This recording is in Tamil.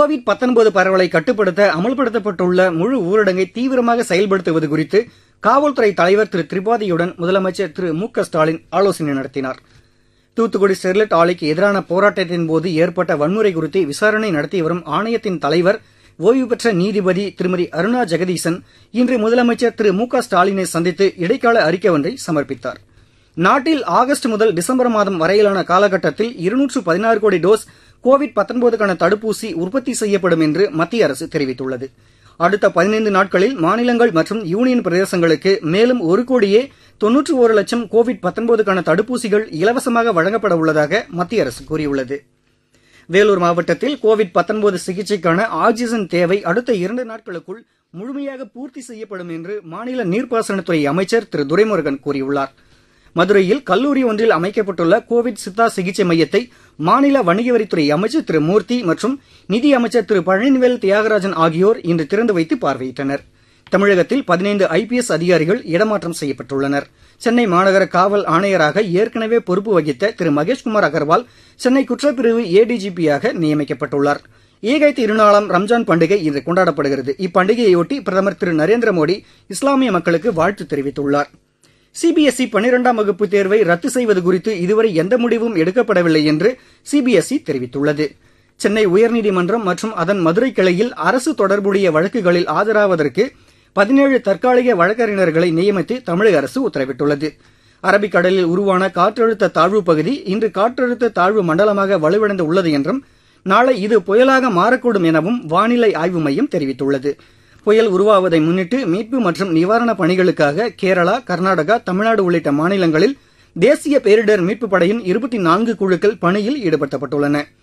கோவிட் 19 பரவலை கட்டுப்படுத்த அமல்படுத்தப்பட்டுள்ள முழு ஊரடங்கை தீவிரமாக செயல்படுத்துவது குறித்து காவல்துறை தலைவர் திரு திரிபாதியுடன் முதலமைச்சர் திரு மு க ஸ்டாலின் ஆலோசனை நடத்தினார் தூத்துக்குடி ஸ்டெர்லைட் ஆலைக்கு எதிரான போராட்டத்தின் போது ஏற்பட்ட வன்முறை குறித்து விசாரணை நடத்தி வரும் ஆணையத்தின் தலைவர் ஓய்வு பெற்ற நீதிபதி திருமதி அருணா ஜெகதீசன் இன்று முதலமைச்சர் திரு மு க ஸ்டாலினை சந்தித்து இடைக்கால அறிக்கை ஒன்றை சமர்ப்பித்தார் நாட்டில் ஆகஸ்ட் முதல் டிசம்பர் மாதம் வரையிலான காலகட்டத்தில் இருநூற்று பதினாறு கோடி டோஸ் கோவிட் 19க்கான தடுப்பூசி உற்பத்தி செய்யப்படும் என்று மத்திய அரசு தெரிவித்துள்ளது அடுத்த பதினைந்து நாட்களில் மாநிலங்கள் மற்றும் யூனியன் பிரதேசங்களுக்கு மேலும் ஒரு கோடியே தொன்னூற்று ஒரு லட்சம் கோவிட் 19க்கான தடுப்பூசிகள் இலவசமாக வழங்கப்பட உள்ளதாக மத்திய அரசு கூறியுள்ளது வேலூர் மாவட்டத்தில் கோவிட் 19 சிகிச்சைக்கான ஆக்ஸிஜன் தேவை அடுத்த இரண்டு நாட்களுக்குள் முழுமையாக பூர்த்தி செய்யப்படும் என்று மாநில நீர்ப்பாசனத்துறை அமைச்சர் திரு துரைமுருகன் கூறியுள்ளார் மதுரையில் கல்லூரி ஒன்றில் அமைக்கப்பட்டுள்ள கோவிட் சித்தா சிகிச்சை மையத்தை மாநில வணிக வரித்துறை அமைச்சர் திரு மூர்த்தி மற்றும் நிதி அமைச்சர் திரு பழனிவேல் தியாகராஜன் ஆகியோர் இன்று திறந்து வைத்து பார்வையிட்டனர் தமிழகத்தில் பதினைந்து ஐபிஎஸ் அதிகாரிகள் இடமாற்றம் செய்யப்பட்டுள்ளனர் சென்னை மாநகர காவல் ஆணையராக ஏற்கனவே பொறுப்பு வகித்த திரு மகேஷ்குமார் அகர்வால் சென்னை குற்றப்பிரிவு ஏடிஜிபியாக நியமிக்கப்பட்டுள்ளார் ஈகை திருநாளாம் ரம்ஜான் பண்டிகை இன்று கொண்டாடப்படுகிறது இப்பண்டிகையொட்டி பிரதமர் திரு நரேந்திர மோடி இஸ்லாமிய மக்களுக்கு வாழ்த்து தெரிவித்துள்ளார் சிபிஎஸ்இ பன்னிரெண்டாம் வகுப்பு தேர்வை ரத்து செய்வது குறித்து இதுவரை எந்த முடிவும் எடுக்கப்படவில்லை என்று சிபிஎஸ்இ தெரிவித்துள்ளது சென்னை உயர்நீதிமன்றம் மற்றும் அதன் மதுரை கிளையில் அரசு தொடர்புடைய வழக்குகளில் ஆஜராவதற்கு பதினேழு தற்காலிக வழக்கறிஞர்களை நியமித்து தமிழக அரசு உத்தரவிட்டுள்ளது அரபிக்கடலில் உருவான காற்றழுத்த தாழ்வு பகுதி இன்று காற்றழுத்த தாழ்வு மண்டலமாக வலுவிழந்து உள்ளது என்றும் நாளை இது புயலாக மாறக்கூடும் எனவும் வானிலை ஆய்வு மையம் தெரிவித்துள்ளது புயல் உருவாவதை முன்னிட்டு மீட்பு மற்றும் நிவாரணப் பணிகளுக்காக கேரளா கர்நாடகா தமிழ்நாடு உள்ளிட்ட மாநிலங்களில் தேசிய பேரிடர் மீட்புப் படையின் இருபத்தி நான்கு குழுக்கள் பணியில் ஈடுபடுத்தப்பட்டுள்ளன